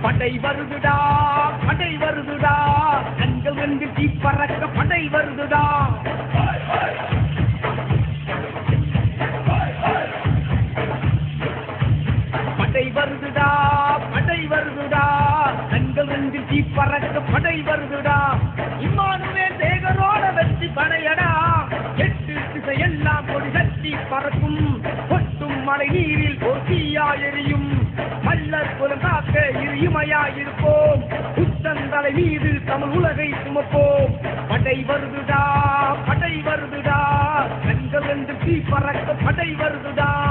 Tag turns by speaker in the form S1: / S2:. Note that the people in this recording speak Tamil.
S1: படை வருதுடா படை வருதுடா கண்கள் வந்து தீ பறக்க படை வருதுடா படை வருதுடா படை வருதுடா கண்கள் வந்து தீ பறக்க படை வருதுடா இம்மானுவே தேகரோட வெற்றி படையடா எட்டு திசையெல்லாம் கொடி சட்டி பறக்கும் கொட்டும் மழை நீரில் ஒரு தீயா எரியும் மல்லர் குலம் காக்க இரு இமையாயிருப்போம் புத்தந்தலை மீது தமிழ் உலகை சுமப்போம் படை வருதுடா படை வருதுடா கண்கள் என்று தீ பறக்க படை வருதுடா